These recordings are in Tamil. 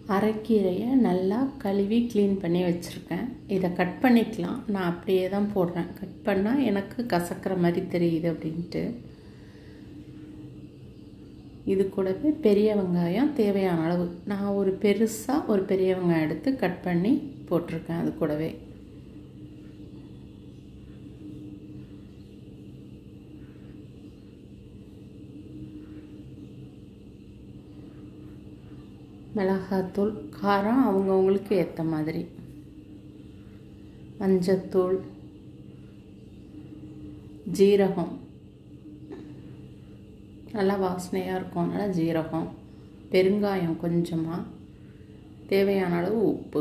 அரைக்கீரையை நல்லா கழுவி க்ளீன் பண்ணி வச்சுருக்கேன் இதை கட் பண்ணிக்கலாம் நான் அப்படியே தான் போடுறேன் கட் பண்ணால் எனக்கு கசக்கிற மாதிரி தெரியுது அப்படின்ட்டு இது கூடவே பெரிய வெங்காயம் தேவையான அளவு நான் ஒரு பெருசாக ஒரு பெரிய வெங்காயம் எடுத்து கட் பண்ணி போட்டிருக்கேன் அது கூடவே மிளகாத்தூள் காரம் அவங்கவுங்களுக்கு ஏற்ற மாதிரி மஞ்சத்தூள் ஜீரகம் நல்லா வாசனையாக இருக்கும் அதனால் ஜீரகம் பெருங்காயம் கொஞ்சமாக தேவையான அளவு உப்பு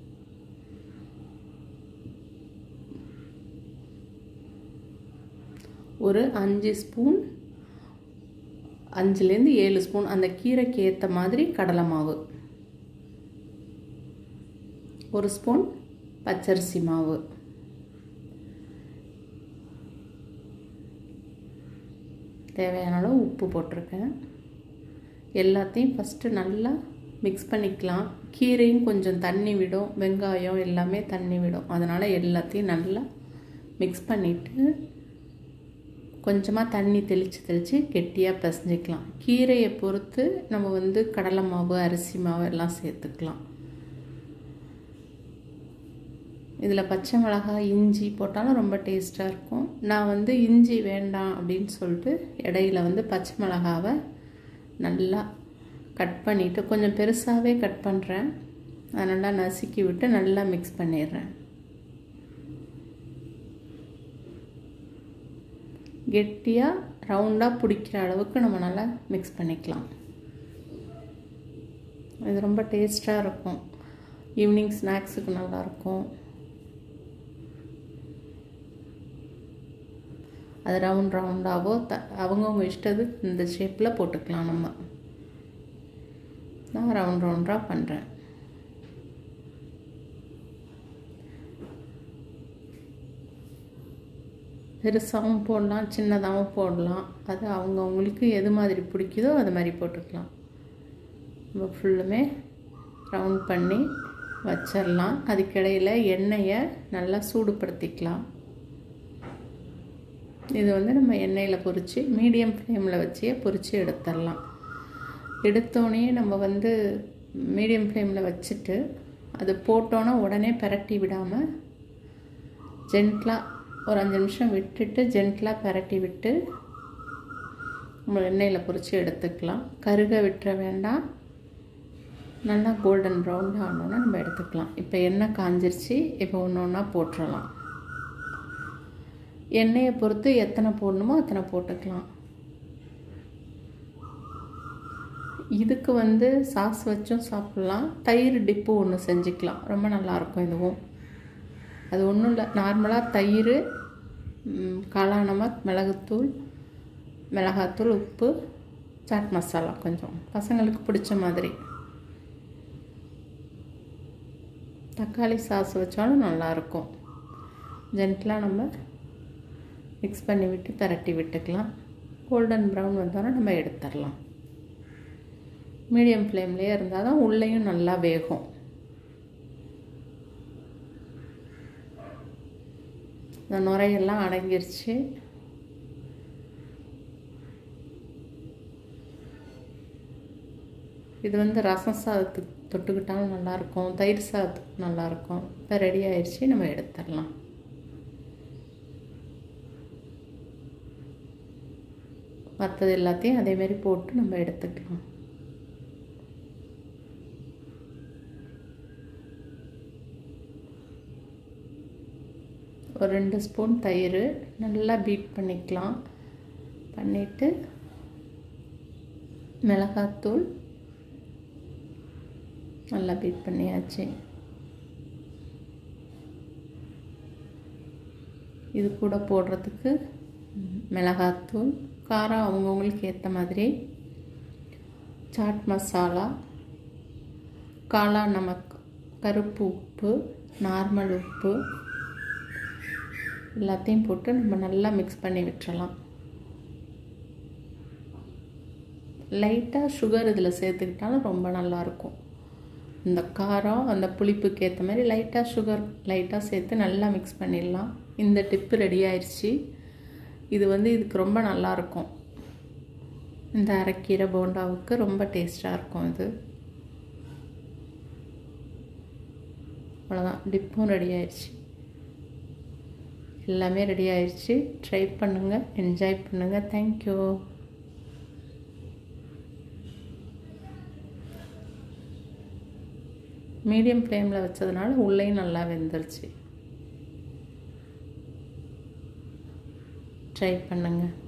ஒரு அஞ்சு ஸ்பூன் அஞ்சுலேருந்து ஏழு ஸ்பூன் அந்த கீரைக்கு ஏற்ற மாதிரி கடலை மாவு ஒரு ஸ்பூன் பச்சரிசி மாவு தேவையான அளவு உப்பு போட்டிருக்கேன் எல்லாத்தையும் ஃபஸ்ட்டு நல்லா மிக்ஸ் பண்ணிக்கலாம் கீரையும் கொஞ்சம் தண்ணி விடும் வெங்காயம் எல்லாமே தண்ணி விடும் அதனால் எல்லாத்தையும் நல்லா மிக்ஸ் பண்ணிவிட்டு கொஞ்சமாக தண்ணி தெளித்து தெளித்து கெட்டியாக பிசைஞ்சிக்கலாம் கீரையை பொறுத்து நம்ம வந்து கடலை மாவு அரிசி மாவு எல்லாம் சேர்த்துக்கலாம் இதில் பச்சை மிளகாய் இஞ்சி போட்டாலும் ரொம்ப டேஸ்ட்டாக இருக்கும் நான் வந்து இஞ்சி வேண்டாம் அப்படின்னு சொல்லிட்டு இடையில வந்து பச்சை மிளகாவை நல்லா கட் பண்ணிவிட்டு கொஞ்சம் பெருசாகவே கட் பண்ணுறேன் அதை நல்லா நசுக்கி விட்டு நல்லா மிக்ஸ் பண்ணிடுறேன் கெட்டியாக ரவுண்டாக பிடிக்கிற அளவுக்கு நம்ம நல்லா மிக்ஸ் பண்ணிக்கலாம் இது ரொம்ப டேஸ்ட்டாக இருக்கும் ஈவினிங் ஸ்நாக்ஸுக்கு நல்லாயிருக்கும் அது ரவுண்ட் ரவுண்டாகவோ த அவங்கவுங்க இஷ்டது இந்த ஷேப்பில் போட்டுக்கலாம் நம்ம நான் ரவுண்ட் ரவுண்டாக பண்ணுறேன் பெருசாகவும் போடலாம் சின்னதாகவும் போடலாம் அது அவங்கவுங்களுக்கு எது மாதிரி பிடிக்குதோ அது மாதிரி போட்டுக்கலாம் நம்ம ஃபுல்லுமே ரவுண்ட் பண்ணி வச்சிடலாம் அதுக்கிடையில் எண்ணெயை நல்லா சூடுபடுத்திக்கலாம் இது வந்து நம்ம எண்ணெயில் பொரித்து மீடியம் ஃப்ளேமில் வச்சே பொரித்து எடுத்துடலாம் எடுத்தோடனே நம்ம வந்து மீடியம் ஃப்ளேமில் வச்சுட்டு அது போட்டோன்னே உடனே பரட்டி விடாமல் ஜென்ட்லாக ஒரு அஞ்சு நிமிஷம் விட்டுட்டு ஜென்ட்லாக பரட்டி விட்டு நம்ம எண்ணெயில் பொரித்து எடுத்துக்கலாம் கருக விட்டுற வேண்டாம் நல்லா கோல்டன் ப்ரௌன் ஆனோன்னா நம்ம எடுத்துக்கலாம் இப்போ எண்ணெய் காஞ்சிருச்சு இப்போ ஒன்று ஒன்றா போட்டுடலாம் எண்ணெயை பொறுத்து எத்தனை போடணுமோ அத்தனை போட்டுக்கலாம் இதுக்கு வந்து சாஸ் வச்சும் சாப்பிட்லாம் தயிர் டிப்பு ஒன்று செஞ்சுக்கலாம் ரொம்ப நல்லாயிருக்கும் இதுவும் அது ஒன்றும் இல்லை நார்மலாக தயிர் காளா நமக் மிளகுத்தூள் மிளகாத்தூள் உப்பு சாட் மசாலா கொஞ்சம் பசங்களுக்கு பிடிச்ச மாதிரி தக்காளி சாஸ் வச்சாலும் நல்லாயிருக்கும் ஜென்டலாக நம்ம மிக்ஸ் பண்ணி விட்டு பரட்டி விட்டுக்கலாம் கோல்டன் ப்ரௌன் வந்தோன்னா நம்ம எடுத்துடலாம் மீடியம் ஃப்ளேம்லேயே இருந்தால் தான் உள்ளேயும் நல்லா வேகும் இந்த நுரையெல்லாம் அடங்கிருச்சு இது வந்து ரசம் சாதத்துக்கு தொட்டுக்கிட்டாலும் நல்லாயிருக்கும் தயிர் சாதத்துக்கு நல்லாயிருக்கும் இப்போ ரெடி ஆயிடுச்சு நம்ம எடுத்துடலாம் மற்றது எல்லாத்தையும் அதேமாரி போட்டு நம்ம எடுத்துக்கலாம் ஒரு ரெண்டு ஸ்பூன் தயிர் நல்லா பீட் பண்ணிக்கலாம் பண்ணிவிட்டு மிளகாத்தூள் நல்லா பீட் பண்ணியாச்சு இது கூட போடுறதுக்கு மிளகாத்தூள் காரம் அவங்கவுங்களுக்கு ஏற்ற மாதிரி சாட் மசாலா காளா நமக் கருப்பு உப்பு நார்மல் உப்பு எல்லாத்தையும் போட்டு நம்ம நல்லா மிக்ஸ் பண்ணி விட்டுறலாம் லைட்டாக சுகர் இதில் சேர்த்துக்கிட்டாலும் ரொம்ப நல்லாயிருக்கும் இந்த காரம் அந்த புளிப்புக்கு ஏற்ற மாதிரி லைட்டாக சுகர் லைட்டாக சேர்த்து நல்லா மிக்ஸ் பண்ணிடலாம் இந்த டிப்பு ரெடி ஆயிடுச்சு இது வந்து இதுக்கு ரொம்ப நல்லாயிருக்கும் இந்த அரைக்கீரை போண்டாவுக்கு ரொம்ப டேஸ்ட்டாக இருக்கும் இது அவ்வளோதான் டிப்பும் ரெடி ஆயிடுச்சு எல்லாமே ரெடி ஆயிடுச்சு ட்ரை பண்ணுங்கள் என்ஜாய் பண்ணுங்கள் தேங்க்யூ மீடியம் ஃப்ளேமில் வச்சதுனால உள்ளேயும் நல்லா வெந்துருச்சு ட்ரை பண்ணுங்கள்